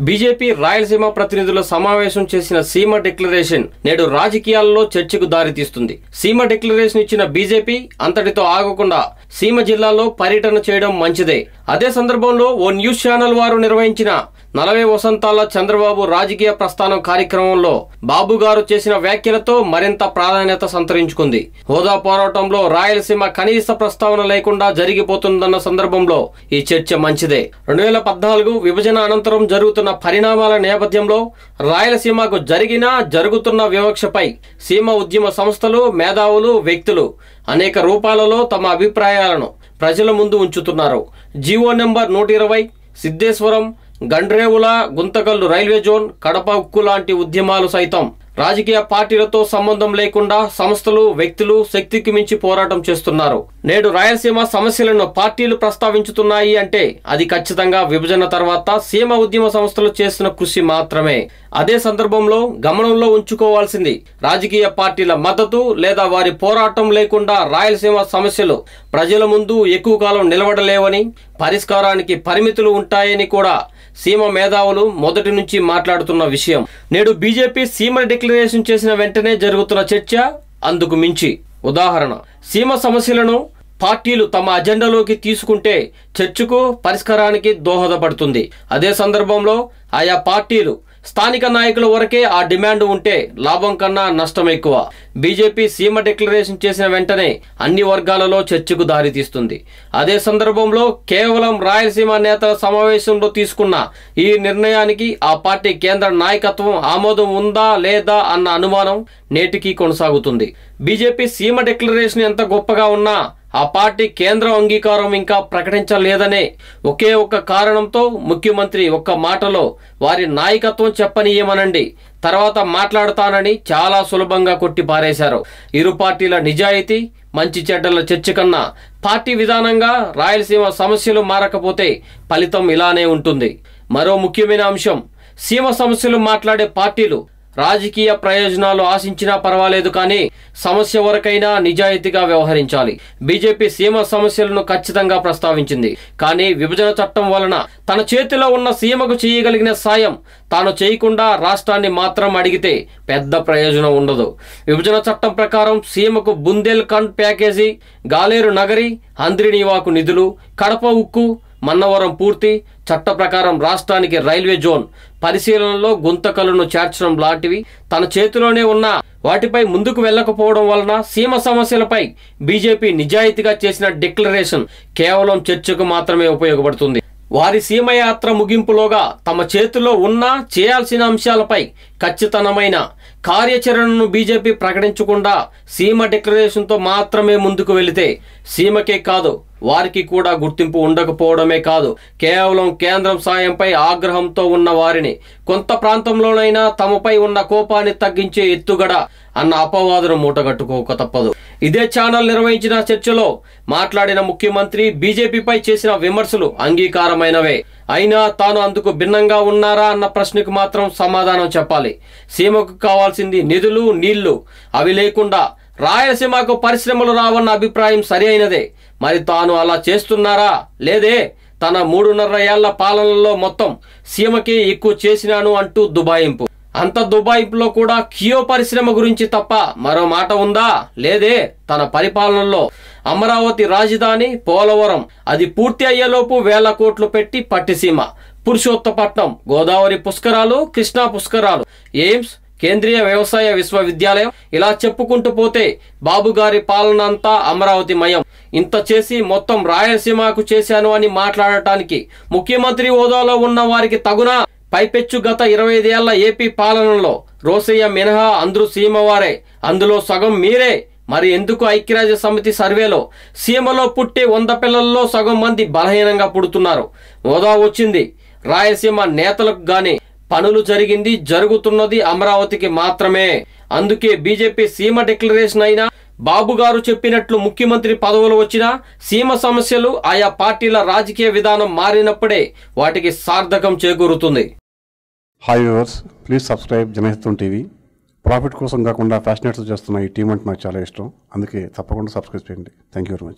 BJP Rayalaseema ప్రతినిధుల సమావేశం చేసిన సీమ డిక్లరేషన్ నేడు రాజకీయాల్లో చర్చకు దారితీస్తుంది సీమ డిక్లరేషన్ ఇచ్చిన బీజేపీ అంతటితో ఆగకుండా సీమ జిల్లాలో పర్యటన చేయడం మంచిదే అదే సందర్భంలో ఓ న్యూస్ ఛానల్ వారు నిర్వహించిన నలభై వసంతాల చంద్రబాబు రాజకీయ ప్రస్థానం కార్యక్రమంలో బాబు గారు చేసిన వ్యాఖ్యలతో మరింత ప్రాధాన్యత సంతరించుకుంది హోదా పోరాటంలో రాయలసీమ కనీస ప్రస్తావన లేకుండా జరిగిపోతుందన్న సందర్భంలో ఈ చర్చ మంచిదే రెండు వేల పద్నాలుగు విభజన అనంతరం జరుగుతున్న పరిణామాల నేపథ్యంలో రాయలసీమకు జరిగిన జరుగుతున్న వివక్షపై సీమ ఉద్యమ సంస్థలు మేధావులు వ్యక్తులు అనేక రూపాలలో తమ అభిప్రాయాలను ప్రజల ముందు ఉంచుతున్నారు జీవో నెంబర్ నూట ఇరవై సిద్ధేశ్వరం గండ్రేవుల గుంతకల్లు రైల్వే జోన్ కడప ఉక్కు లాంటి ఉద్యమాలు సైతం రాజకీయ పార్టీలతో సంబంధం లేకుండా సంస్థలు వ్యక్తులు శక్తికి మించి పోరాటం చేస్తున్నారు నేడు రాయలసీమ సమస్యలను పార్టీలు ప్రస్తావించుతున్నాయి అంటే అది ఖచ్చితంగా విభజన తర్వాత సీమ ఉద్యమ సంస్థలు చేసిన కృషి మాత్రమే అదే సందర్భంలో గమనంలో ఉంచుకోవాల్సింది రాజకీయ పార్టీల మద్దతు లేదా వారి పోరాటం లేకుండా రాయలసీమ సమస్యలు ప్రజల ముందు ఎక్కువ కాలం నిలబడలేవని పరిష్కారానికి పరిమితులు ఉంటాయని కూడా సీమ మేధావులు మొదటి నుంచి మాట్లాడుతున్న విషయం నేడు బీజేపీ సీమ డిక్లరేషన్ చేసిన వెంటనే జరుగుతున్న చర్చ అందుకు మించి ఉదాహరణ సీమ సమస్యలను పార్టీలు తమ అజెండాలోకి తీసుకుంటే చర్చకు పరిష్కారానికి దోహదపడుతుంది అదే సందర్భంలో ఆయా పార్టీలు స్థానిక నాయకుల వరకే ఆ డిమాండ్ ఉంటే లాభం కన్నా నష్టం ఎక్కువ బీజేపీ సీమ డిక్లరేషన్ చేసిన వెంటనే అన్ని వర్గాలలో చర్చకు దారితీస్తుంది అదే సందర్భంలో కేవలం రాయలసీమ నేతల సమావేశంలో తీసుకున్న ఈ నిర్ణయానికి ఆ పార్టీ కేంద్ర నాయకత్వం ఆమోదం ఉందా లేదా అన్న అనుమానం నేటికి కొనసాగుతుంది బీజేపీ సీమ డిక్లరేషన్ ఎంత గొప్పగా ఉన్నా ఆ పార్టీ కేంద్ర అంగీకారం ఇంకా ప్రకటించలేదనే ఒకే ఒక్క కారణంతో ముఖ్యమంత్రి ఒక్క మాటలో వారి నాయకత్వం చెప్పనీయమనండి తర్వాత మాట్లాడతానని చాలా సులభంగా కొట్టి పారేశారు ఇరు పార్టీల నిజాయితీ మంచి చెడ్డల చర్చ కన్నా పార్టీ విధానంగా రాయలసీమ సమస్యలు మారకపోతే ఫలితం ఇలానే ఉంటుంది మరో ముఖ్యమైన అంశం సీమ సమస్యలు మాట్లాడే పార్టీలు రాజకీయ ప్రయోజనాలు ఆశించినా పర్వాలేదు కానీ సమస్య వరకైనా నిజాయితీగా వ్యవహరించాలి బీజేపీ సీమ సమస్యలను ఖచ్చితంగా ప్రస్తావించింది కానీ విభజన చట్టం వలన తన చేతిలో ఉన్న సీమకు చేయగలిగిన సాయం తాను చేయకుండా రాష్ట్రాన్ని మాత్రం అడిగితే పెద్ద ప్రయోజనం ఉండదు విభజన చట్టం ప్రకారం సీమకు బుందేల్ ఖండ్ ప్యాకేజీ గాలేరు నగరి అంద్రినీవాకు నిధులు కడప ఉక్కు మన్నవరం పూర్తి చట్ట ప్రకారం రాష్ట్రానికి రైల్వే జోన్ పరిశీలనలో గుంతకలను చేర్చడం లాంటివి తన చేతిలోనే ఉన్న వాటిపై ముందుకు వెళ్ళకపోవడం వలన సీమ సమస్యలపై బీజేపీ నిజాయితీగా చేసిన డిక్లరేషన్ కేవలం చర్చకు మాత్రమే ఉపయోగపడుతుంది వారి సీమయాత్ర ముగింపులోగా తమ చేతిలో ఉన్న చేయాల్సిన అంశాలపై ఖచ్చితమైన కార్యాచరణను బీజేపీ ప్రకటించకుండా సీమ డిక్లరేషన్తో మాత్రమే ముందుకు వెళితే సీమకే కాదు వారికి కూడా గుర్తింపు ఉండకపోవడమే కాదు కేవలం కేంద్రం సాయంపై ఆగ్రహంతో ఉన్న వారిని కొంత ప్రాంతంలోనైనా తమపై ఉన్న కోపాన్ని తగ్గించే ఎత్తుగడ అన్న అపవాదును మూటగట్టుకోక తప్పదు ఇదే ఛానల్ నిర్వహించిన చర్చలో మాట్లాడిన ముఖ్యమంత్రి బీజేపీపై చేసిన విమర్శలు అంగీకారమైనవే అయినా తాను అందుకు భిన్నంగా ఉన్నారా అన్న ప్రశ్నకు మాత్రం సమాధానం చెప్పాలి సీమకు కావాల్సింది నిధులు నీళ్లు అవి లేకుండా రాయలసీమకు పరిశ్రమలు రావన్న అభిప్రాయం సరి అయినదే మరి తాను అలా చేస్తున్నారా లేదే తన మూడున్నర ఏళ్ల పాలనలో మొత్తం సీమకి ఎక్కువ చేసినాను అంటూ దుబాయింపు అంత దుబాయింపులో కూడా కియో పరిశ్రమ గురించి తప్ప మరో మాట ఉందా లేదే తన పరిపాలనలో అమరావతి రాజధాని పోలవరం అది పూర్తి అయ్యేలోపు వేల కోట్లు పెట్టి పట్టిసీమ పురుషోత్తపట్నం గోదావరి పుష్కరాలు కృష్ణా పుష్కరాలు ఎయిమ్స్ కేంద్రీయ వ్యవసాయ విశ్వవిద్యాలయం ఇలా చెప్పుకుంటూ పోతే బాబు గారి పాలన అంతా అమరావతి మయం ఇంత చేసి మొత్తం రాయలసీమకు చేశాను అని మాట్లాడటానికి ముఖ్యమంత్రి హోదాలో ఉన్న వారికి తగునా పైపెచ్చు గత ఇరవై ఐదేళ్ల ఏపీ పాలనలో రోసయ్య మినహా అందరూ సీమవారే అందులో సగం మీరే మరి ఎందుకు ఐక్యరాజ్య సమితి సర్వేలో సీమలో పుట్టే వంద పిల్లల్లో సగం మంది బలహీనంగా పుడుతున్నారు హోదా వచ్చింది రాయలసీమ నేతలకు గాని పనులు జరిగింది జరుగుతున్నది అమరావతికి మాత్రమే అందుకే బీజేపీ సీమ డిక్లరేషన్ అయినా బాబు గారు చెప్పినట్లు ముఖ్యమంత్రి పదవులు వచ్చినా సీమ సమస్యలు ఆయా పార్టీల రాజకీయ విధానం మారినప్పుడే వాటికి సార్థకం చేకూరుతుంది hi viewers please subscribe Janahitam TV profit కోసం కాకుండా ఫ్యాషనేట్స్ చేస్తున్న ఈ టీం అంటే నాకు చాలా ఇష్టం అందుకే తప్పకుండా సబ్స్క్రైబ్ చేయండి థ్యాంక్ యూ వెరీ మచ్